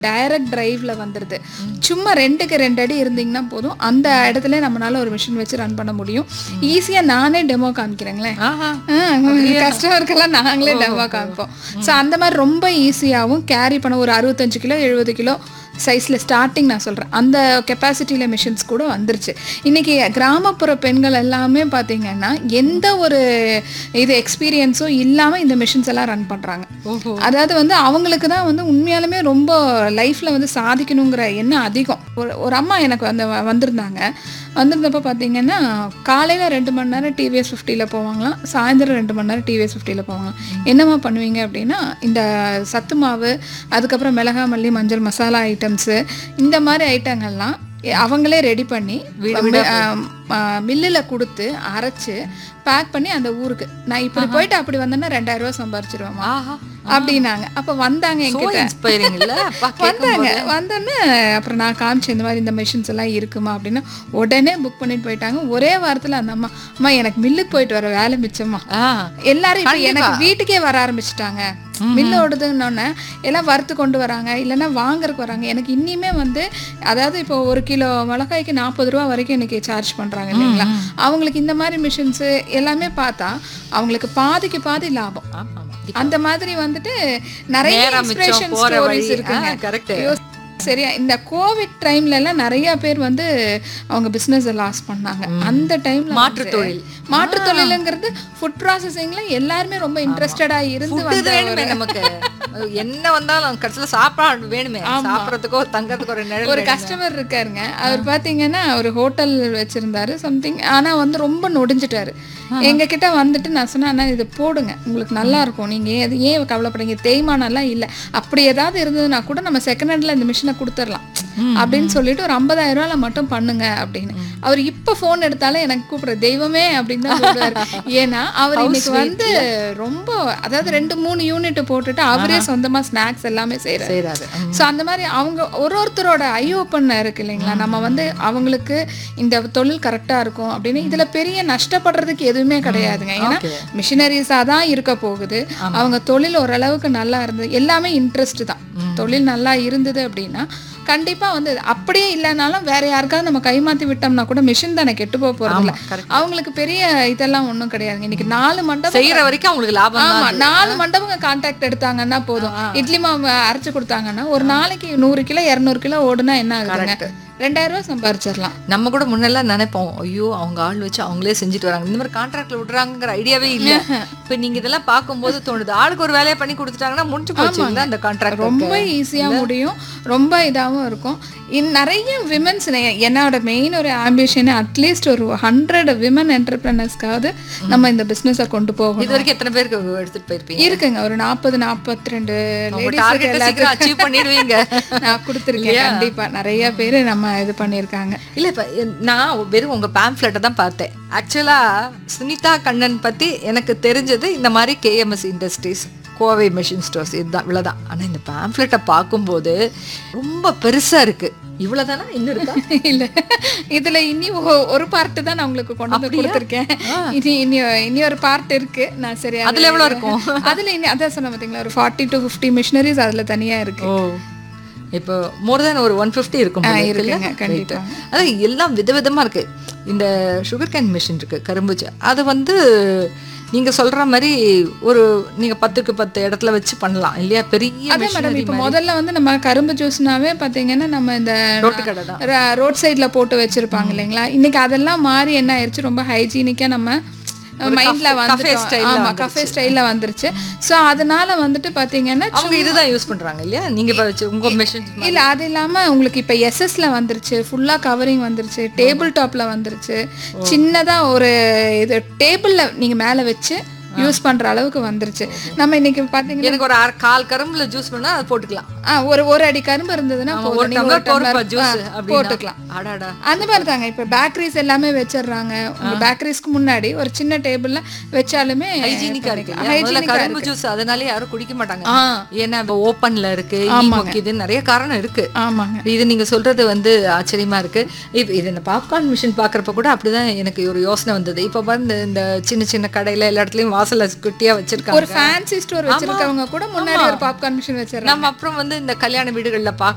Direct டிரைவ்ல வந்துடுது சும்மா ரெண்டுக்கு ரெண்டு அடி இருந்தீங்கன்னா போதும் அந்த இடத்துல நம்மளால ஒரு மிஷின் வச்சு ரன் பண்ண முடியும் ஈஸியா நானே டெமோ காமிக்கிறேங்களேன் ஆஹா கஸ்டமருக்கெல்லாம் நாங்களே டெமோ காமிப்போம் ஸோ அந்த மாதிரி ரொம்ப ஈஸியாகவும் கேரி பண்ண ஒரு அறுபத்தஞ்சு கிலோ எழுபது கிலோ சைஸில் ஸ்டார்டிங் நான் சொல்கிறேன் அந்த கெப்பாசிட்டியில் மிஷின்ஸ் கூட வந்துருச்சு இன்றைக்கி கிராமப்புற பெண்கள் எல்லாமே பார்த்தீங்கன்னா எந்த ஒரு இது எக்ஸ்பீரியன்ஸும் இல்லாமல் இந்த மிஷின்ஸ் எல்லாம் ரன் பண்ணுறாங்க ஓஹோ அதாவது வந்து அவங்களுக்கு தான் வந்து உண்மையாலுமே ரொம்ப லைஃப்பில் வந்து சாதிக்கணுங்கிற எண்ணம் அதிகம் ஒரு ஒரு அம்மா எனக்கு வந்து வ- வந்திருந்தாங்க வந்திருந்தப்போ பார்த்தீங்கன்னா காலையில் ரெண்டு மணி நேரம் டிவிஎஸ் ஃபிஃப்டியில் போவாங்களாம் சாயந்தரம் ரெண்டு மணி நேரம் டிவிஎஸ் ஃபிஃப்டியில் போவாங்க என்னம்மா பண்ணுவீங்க அப்படின்னா இந்த சத்து மாவு அதுக்கப்புறம் மிளகா மல்லி மஞ்சள் மசாலா ஐட்டம்ஸு இந்த மாதிரி ஐட்டங்கள்லாம் எ- அவங்களே ரெடி பண்ணி மில்லில் கொடுத்து அரைச்சு பேக் பண்ணி அந்த ஊருக்கு நான் இப்படி போயிட்டு அப்படி வந்தேன்னா ரெண்டாயிரம் ரூபாய் சம்பாரிச்சிருவேம்மா ஆஹா அப்படின்னாங்க அப்ப வந்தாங்க சோ என்கிட்ட இன்ஸ்பைரிங் இல்ல அப்பா வந்தாங்க வந்தோன்னே அப்புறம் நான் காமிச்சேன் இந்த மாதிரி இந்த மிஷின்ஸ் எல்லாம் இருக்குமா அப்படின்னு உடனே புக் பண்ணிட்டு போயிட்டாங்க ஒரே வாரத்துல அந்த அம்மா அம்மா எனக்கு மில்லுக்கு போயிட்டு வர வேலை மிச்சம்மா ஆ எல்லாரும் இப்ப எனக்கு வீட்டுக்கே வர ஆரம்பிச்சிட்டாங்க மில்லு ஓடுதுன்னொன்னே எல்லாம் வறுத்து கொண்டு வராங்க இல்லைன்னா வாங்குறதுக்கு வராங்க எனக்கு இன்னிமே வந்து அதாவது இப்போ ஒரு கிலோ மிளகாய்க்கு நாற்பது ரூபா வரைக்கும் இன்னைக்கு சார்ஜ் பண்றாங்க இல்லைங்களா அவங்களுக்கு இந்த மாதிரி மிஷின்ஸ் எல்லாமே பார்த்தா அவங்களுக்கு பாதிக்கு பாதி லாபம் ஆமா ஆமா அந்த மாதிரி வந்துட்டு நிறைய நேரம் மிச்சம், இன்ஸ்பிரேஷன் போற ஸ்டோரிஸ் வழி. இருக்குங்க ஆ, correct. ஐயோ, சரியா இந்த கோவிட் டைம்ல எல்லாம் நிறைய பேர் வந்து அவங்க பிசினஸ் லாஸ் பண்ணாங்க அந்த டைம்ல மாற்றுத் தொழில். மாற்று தொழிலுங்கிறது ஃபுட் ப்ராசஸிங்ல எல்லாருமே ரொம்ப இன்ட்ரெஸ்டடா இருந்து ஃபுட் வந்த வேணுமே நமக்கு அது என்ன வந்தாலும் கடைசியில சாப்பாடு வேணுமே சாப்பிடறதுக்கோ தங்கறதுக்கு ஒரு நிழல் ஒரு கஸ்டமர் இருக்காருங்க அவர் பாத்தீங்கன்னா ஒரு ஹோட்டல் வச்சிருந்தாரு சம்திங் ஆனா வந்து ரொம்ப நொடிஞ்சிட்டாரு எங்க கிட்ட வந்துட்டு நான் சொன்னேன் "அண்ணா, இது போடுங்க உங்களுக்கு நல்லா இருக்கும் நீங்க ஏன் இது ஏன் கவலைப்படுறீங்க தேய்மானம் எல்லாம் இல்ல அப்படி ஏதாவது இருந்ததுன்னா கூட நம்ம செகண்ட் ஹேண்ட்ல இந்த மிஷினை கொடுத்துடலாம் அப்படின்னு சொல்லிட்டு ஒரு 50000 ரூபாயில மட்டும் பண்ணுங்க அப்படின்னு அவர் இப்ப போன் எடுத்தாலும் எனக்கு கூப்பிடுற தெய்வமே அப்படின்னு தான் கூப்பிடுவாரு ஏன்னா அவர் இன்னைக்கு வந்து ரொம்ப அதாவது ரெண்டு மூணு யூனிட் போட்டுட்டு அவரே சொந்தமா ஸ்நாக்ஸ் எல்லாமே செய்யறாரு செய்யறாரு ஸோ அந்த மாதிரி அவங்க ஒரு ஒருத்தரோட ஐ ஓப்பன் இருக்கு இல்லைங்களா நம்ம வந்து அவங்களுக்கு இந்த தொழில் கரெக்டாக இருக்கும் அப்படின்னு இதுல பெரிய நஷ்டப்படுறதுக்கு எதுவுமே கிடையாதுங்க ஏன்னா Okay. மிஷினரிஸாக தான் இருக்க போகுது அவங்க தொழில் ஓரளவுக்கு நல்லா இருந்தது எல்லாமே இன்ட்ரெஸ்ட் தான் தொழில் நல்லா இருந்தது அப்படின்னா கண்டிப்பா வந்து அப்படியே இல்லைனாலும் வேற யாருக்காவது நம்ம கைமாத்தி விட்டோம்னா கூட மிஷின் தானே கெட்டு போக போறது இல்ல correct. அவங்களுக்கு பெரிய இதெல்லாம் ஒண்ணும் கிடையாதுங்க இன்னைக்கு நாலு மண்டபம் செய்யற வரைக்கும் அவங்களுக்கு லாபம் ஆமா தான் நாலு மண்டபங்க கான்டாக்ட் எடுத்தாங்கன்னா போதும் இட்லி மாவு அரைச்சு கொடுத்தாங்கன்னா ஒரு நாளைக்கு நூறு கிலோ இருநூறு கிலோ ஓடுனா என்ன ஆகுதுங்க ரெண்டாயிரம் ரூபாய் சம்பாரிச்சிடலாம் நம்ம கூட முன்னெல்லாம் நினைப்போம் ஐயோ அவங்க ஆள் வச்சு அவங்களே செஞ்சுட்டு வராங்க இந்த மாதிரி கான்ட்ராக்ட்ல விடுறாங்கிற ஐடியாவே இல்ல இப்ப நீங்க இதெல்லாம் பார்க்கும்போது தோணுது ஆளுக்கு ஒரு வேலையை பண்ணி கொடுத்துட்டாங்கன்னா முடிஞ்சு போச்சு இல்ல அந்த கான்ட்ராக்ட் ரொம்ப ஈஸியா முடியும் ரொம்ப இதாகவும் இருக்கும் இன் நிறைய விமன்ஸ் என்னோட மெயின் ஒரு ஆம்பிஷன் அட்லீஸ்ட் ஒரு ஹண்ட்ரட் விமன் என்டர்பிரினர்ஸ்க்காவது நம்ம இந்த பிசினஸை கொண்டு போகணும் இது வரைக்கும் எத்தனை பேருக்கு எடுத்துட்டு போயிருப்பீங்க இருக்குங்க ஒரு நாற்பது நாற்பத்தி ரெண்டு உங்க டார்கெட் சீக்கிரம் அச்சீவ் பண்ணிடுவீங்க நான் கொடுத்துருக்கேன் கண்டிப்பா நிறைய பேர் நம்ம இது பண்ணியிருக்காங்க இல்ல இப்ப என்- நான் வெறும் உங்க பேம்ப்ளெட்டை தான் பார்த்தேன் ஆக்சுவலா சுனிதா கண்ணன் பத்தி எனக்கு தெரிஞ்சது இந்த மாதிரி KMS industries Kovai machine stores இதுதான் இவ்வளவுதான் ஆனா இந்த பேம்ப்ளெட்டை பார்க்கும்போது ரொம்ப பெருசா இருக்கு இவ்வளவுதானா இன்னும் இருக்கா இல்ல இதுல இனி ஒ- ஒரு பார்ட் தான் நான் உங்களுக்கு கொண்டு வந்து கொடுத்துருக்கேன் இனி இனி இனி ஒரு பார்ட் இருக்கு நான் சரியா அதுல எவ்வளவு இருக்கும்? அதுல இனி அதான் சொன்ன பாத்தீங்களா ஒரு ஃபார்ட்டி டு ஃபிஃப்டி மிஷினரிஸ் அதுல தனியா இருக்கு ஓ இப்போ மோர் தென் ஒரு ஒன் ஃபிஃப்டி இருக்கும் போல இருக்குல்ல? இருக்குங்க, கண்டிப்பா. Right. அதான் எல்லாம் விதவிதமா இருக்கு இந்த சுகர் கேன் மிஷின் இருக்கு கரும்புச்சு அது வந்து நீங்க சொல்ற மாதிரி ஒரு நீங்க பத்துக்கு பத்து இடத்துல வச்சு பண்ணலாம் இல்லையா பெரிய அதே மேடம் machinery இப்ப முதல்ல வந்து நம்ம கரும்பு ஜூஸ்னாவே பாத்தீங்கன்னா நம்ம இந்த ரோட்டு கடை தான் ரோட் சைடுல போட்டு வச்சிருப்பாங்க இல்லைங்களா இன்னைக்கு அதெல்லாம் மாறி என்ன ஆயிருச்சு ரொம்ப ஹைஜீனிக்கா நம்ம மைண்ட்ல cafe வந்து style ல ஆமா கஃபே ஸ்டைல்ல வந்துருச்சு சோ அதனால வந்துட்டு பாத்தீங்கன்னா அவங்க இதுதான் யூஸ் பண்றாங்க இல்லையா நீங்க இப்ப வச்சு உங்க மிஷின் இல்ல அது இல்லாம உங்களுக்கு இப்ப எஸ்எஸ்ல வந்துருச்சு ஃபுல்லா கவரிங் வந்துருச்சு டேபிள் டாப்ல வந்துருச்சு சின்னதா ஒரு இது டேபிள்ல நீங்க மேல வச்சு யூஸ் பண்ற அளவுக்கு வந்துருச்சு நம்ம இன்னைக்கு பாத்தீங்கன்னா எனக்கு ஒரு அரை கால் கரும்புல ஜூஸ் பண்ணா அது போட்டுக்கலாம் ஆ, ஒரு ஒரு அடி கரும்பு இருந்ததுன்னா ஆமா, போதும். ஒரு நீங்க டம்ளர் போறப்ப டம்ளர், ஜூஸ் ஆ, அப்படின்னா போட்டுக்கலாம் அடாடா அந்த மாதிரி தாங்க இப்ப பேக்கரிஸ் எல்லாமே வச்சிடுறாங்க உங்க பேக்கரிஸ்க்கு முன்னாடி ஒரு சின்ன டேபிள்ல வச்சாலுமே ஹைஜீனிக்கா இருக்கு இல்லையா? முதல்ல ஹைஜீனிக்கா கரும்பு இருக்கு ஜூஸ் அதனால யாரும் குடிக்க மாட்டாங்க ஆ ஏன்னா இப்ப ஓப்பன்ல இருக்கு ஈ மொக்கிது நிறைய காரணம் இருக்கு ஆமாங்க இது நீங்க சொல்றது வந்து ஆச்சரியமா இருக்கு இப்ப இது இந்த பாப்கார்ன் மிஷின் பாக்குறப்ப கூட அப்படிதான் எனக்கு ஒரு யோசனை வந்தது இப்ப வந்து இந்த சின்ன சின்ன கடையில எல்லா இடத்துலயும் வாசல்ல குட்டியா ஒரு வச்சிருக்காங்க ஃபேன்சி ஸ்டோர் வச்சிருக்கவங்க கூட முன்னாடி ஒரு பாப்கார்ன் மிஷின் வச்சிடறாங்க நம்ம அப்புறம் வந்து இந்த கல்யாண வீடுகள்ல பாக்க